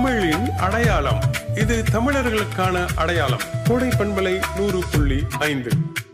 தமிழின் அடையாளம் இது தமிழர்களுக்கான அடையாளம் கோடை பண்பலை நூறு புள்ளி ஐந்து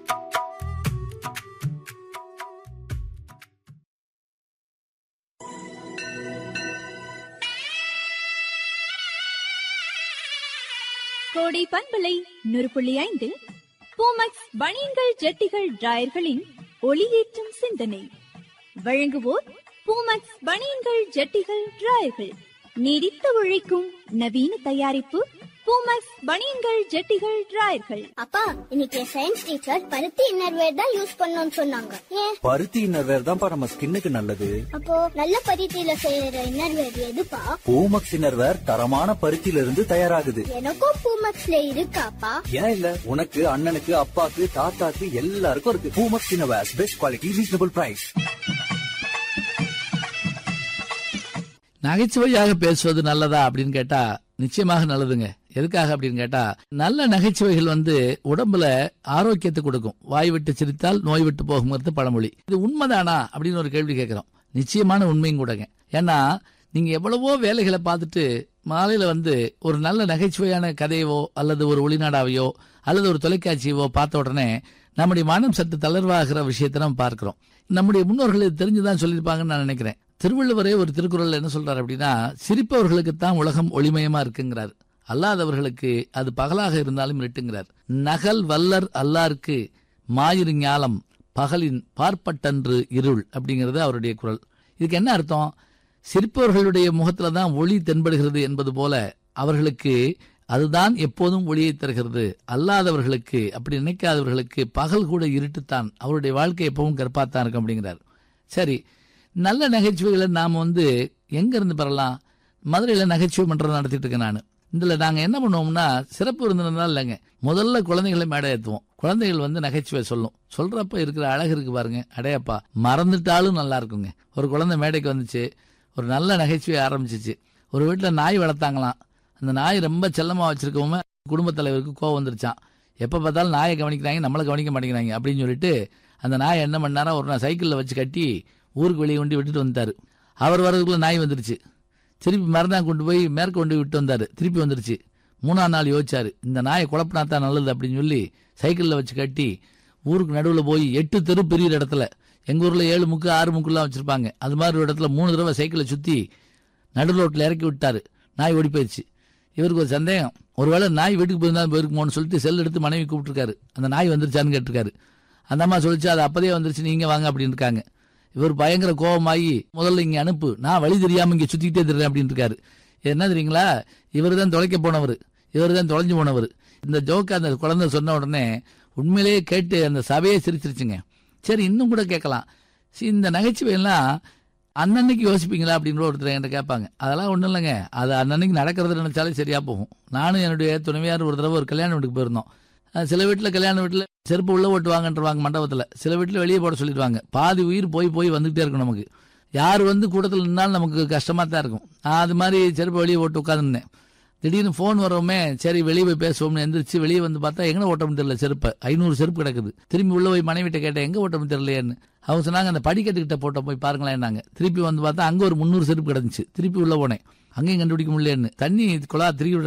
கோடை பண்பலை நூறு புள்ளி ஐந்து பூமக்ஸ் பனியன்கள் ஜட்டிகள் டிராயர்களின் ஒளியேற்றும் சிந்தனை வழங்குவோர் பூமக்ஸ் பனியன்கள் ஜட்டிகள் டிராயர்கள் நீடித்து உழைக்கும் நவீன தயாரிப்பு பூமக்ஸ் பனியன்கள் ஜட்டிகள் டிராயர்கள் அப்பா இன்னைக்கு சயின்ஸ் டீச்சர் பருத்தி இன்னர்வேர் தான் யூஸ் பண்ணணும்னு சொன்னாங்க ஏன் பருத்தி இன்னர்வேர் தான்ப்பா நம்ம ஸ்கின்னுக்கு நல்லது அப்போ நல்ல பருத்தியில செய்யற இன்னர்வேர் எதுப்பா பூமக்ஸ் இன்னர்வேர் தரமான பருத்தியில இருந்து தயாராகுது எனக்கும் பூமக்ஸ்ல இருக்காப்பா ஏன் இல்ல உனக்கு அண்ணனுக்கு அப்பாக்கு தாத்தாக்கு எல்லாருக்கும் இருக்கு Poomex innerwears best quality reasonable price நகைச்சுவையாக பேசுவது நல்லதா அப்படின்னு கேட்டா நிச்சயமாக நல்லதுங்க எதுக்காக அப்படின்னு கேட்டா நல்ல நகைச்சுவைகள் வந்து உடம்புல ஆரோக்கியத்தை கொடுக்கும் வாய் விட்டு சிரித்தால் நோய் விட்டு போகுங்கிறது பழமொழி இது உண்மைதானா அப்படின்னு ஒரு கேள்வி கேட்கிறோம் நிச்சயமான உண்மையும் கூடங்க ஏன்னா நீங்க எவ்வளவோ வேலைகளை பார்த்துட்டு மாலையில வந்து ஒரு நல்ல நகைச்சுவையான கதையவோ அல்லது ஒரு ஒளிநாடாவையோ அல்லது ஒரு தொலைக்காட்சியவோ பார்த்த உடனே நம்முடைய மனம் சற்று தளர்வாகிற விஷயத்தை நம்ம பார்க்கிறோம் நம்முடைய முன்னோர்கள் இது தெரிஞ்சுதான் சொல்லியிருப்பாங்கன்னு நான் நினைக்கிறேன் திருவள்ளுவரே ஒரு திருக்குறள் என்ன சொல்றாரு அப்படின்னா சிரிப்பவர்களுக்கு தான் உலகம் ஒளிமயமா இருக்குங்கிறார் அல்லாதவர்களுக்கு அது பகலாக இருந்தாலும் இருட்டுங்கிறார் நகல் வல்லர் அல்லாருக்கு மாயிரு ஞாலம் பகலின் பார்ப்பட்டன்று இருள் அப்படிங்கிறது அவருடைய குரல் இதுக்கு என்ன அர்த்தம் சிரிப்பவர்களுடைய முகத்துல தான் ஒளி தென்படுகிறது என்பது போல அவர்களுக்கு அதுதான் எப்போதும் ஒளியை தருகிறது அல்லாதவர்களுக்கு அப்படி நினைக்காதவர்களுக்கு பகல் கூட இருட்டுத்தான் அவருடைய வாழ்க்கை எப்பவும் கற்பாத்தான் இருக்கும் அப்படிங்கிறார் சரி நல்ல நகைச்சுவைகளை நாம் வந்து எங்க இருந்து பெறலாம் மதுரையில் நகைச்சுவை மன்றம் நடத்திட்டு இருக்கேன் நான் இதில் நாங்கள் என்ன பண்ணுவோம்னா சிறப்பு விருந்தினர்லாம் இல்லைங்க முதல்ல குழந்தைகளை மேடை ஏற்றுவோம் குழந்தைகள் வந்து நகைச்சுவை சொல்லும் சொல்றப்ப இருக்கிற அழகு இருக்கு பாருங்க அடையப்பா மறந்துட்டாலும் நல்லா இருக்குங்க ஒரு குழந்தை மேடைக்கு வந்துச்சு ஒரு நல்ல நகைச்சுவை ஆரம்பிச்சிச்சு ஒரு வீட்டில் நாய் வளர்த்தாங்களாம் அந்த நாய் ரொம்ப செல்லமாக வச்சிருக்கவங்க குடும்பத் தலைவருக்கு கோவம் வந்துருச்சான் எப்போ பார்த்தாலும் நாயை கவனிக்கிறாங்க நம்மளை கவனிக்க மாட்டேங்கிறாங்க அப்படின்னு சொல்லிட்டு அந்த நாயை என்ன பண்ணாரா ஒரு நாள் சைக்கிளில் வச்சு கட்டி ஊருக்கு வெளியே கொண்டு விட்டுட்டு வந்துட்டாரு அவர் வர்றதுக்குள்ள நாய் வந்துருச்சு திருப்பி மறுநாள் கொண்டு போய் மேற்க கொண்டு விட்டு வந்தாரு திருப்பி வந்துருச்சு மூணாம் நாள் யோசிச்சாரு இந்த நாயை குழப்பினா தான் நல்லது அப்படின்னு சொல்லி சைக்கிளில் வச்சு கட்டி ஊருக்கு நடுவில் போய் எட்டு தெரு பெரிய இடத்துல எங்கள் ஊரில் ஏழு முக்கு ஆறு முக்குலாம் வச்சுருப்பாங்க அது மாதிரி ஒரு இடத்துல மூணு தடவை சைக்கிளை சுற்றி நடு ரோட்டில் இறக்கி விட்டாரு நாய் ஓடி போயிடுச்சு இவருக்கு ஒரு சந்தேகம் ஒருவேளை நாய் வீட்டுக்கு போயிருந்தா போயிருக்குமோன்னு சொல்லிட்டு செல் எடுத்து மனைவி கூப்பிட்டுருக்காரு அந்த நாய் வந்துருச்சான்னு கேட்டிருக்காரு அந்த அம்மா சொல்லிச்சு அது அப்பதே வந்துருச்சு நீங்க வாங்க அப்படின்னு இருக்காங்க இவர் பயங்கர கோபமாகி முதல்ல இங்க அனுப்பு நான் வழி தெரியாம இங்க சுத்திக்கிட்டே திரிறேன் அப்படின்னு இருக்காரு என்ன தெரியுங்களா இவர் தான் தொலைக்க போனவர் இவர் தான் தொலைஞ்சு போனவர் இந்த ஜோக்கு அந்த குழந்தை சொன்ன உடனே உண்மையிலேயே கேட்டு அந்த சபையே சிரிச்சிருச்சுங்க சரி இன்னும் கூட கேட்கலாம் சரி, இந்த நகைச்சுவை எல்லாம் அன்னன்னைக்கு யோசிப்பீங்களா அப்படின்னு ஒருத்தர் என்கிட்ட கேட்பாங்க அதெல்லாம் ஒன்றும் இல்லைங்க அது அன்னன்னைக்கு நடக்கிறது நினைச்சாலே சரியா போகும் நானும் என்னுடைய துணைவியார் ஒரு தடவை ஒரு கல்யாண வீட்டுக்கு போயிருந்தோம் அஹ் சில வீட்டில் கல்யாண வீட்டில் செருப்பு உள்ள ஓட்டுவாங்கன்றவாங்க மண்டபத்தில் சில வீட்டில் வெளியே போட சொல்லிடுவாங்க பாதி உயிர் போய் போய் வந்துகிட்டே இருக்கும் நமக்கு யார் வந்து கூட்டத்தில் நின்னாலும் நமக்கு கஷ்டமாக தான் இருக்கும் நான் அது மாதிரி செருப்பு வெளியே ஓட்டு உட்காந்துருந்தேன் திடீர்னு ஃபோன் வரவுமே சரி வெளியே போய் பேசுவோம்னு எந்திரிச்சு வெளியே வந்து பார்த்தா எங்கே ஓட்டம்னு தெரியல செருப்பு ஐநூறு செருப்பு கிடக்குது திரும்பி உள்ள போய் மனைவிட்ட கேட்டேன் எங்கே ஓட்டம்னு தெரியலையேன்னு அவங்க சொன்னாங்க அந்த படிக்கட்டுக்கிட்ட போட்ட போய் பாருங்களேன்னாங்க திருப்பி வந்து பார்த்தா அங்கே ஒரு முந்நூறு செருப்பு கிடந்துச்சு திருப்பி உள்ள போனேன் அங்கேயும் கண்டுபிடிக்க முடியலன்னு தண்ணி குழா திருப்பி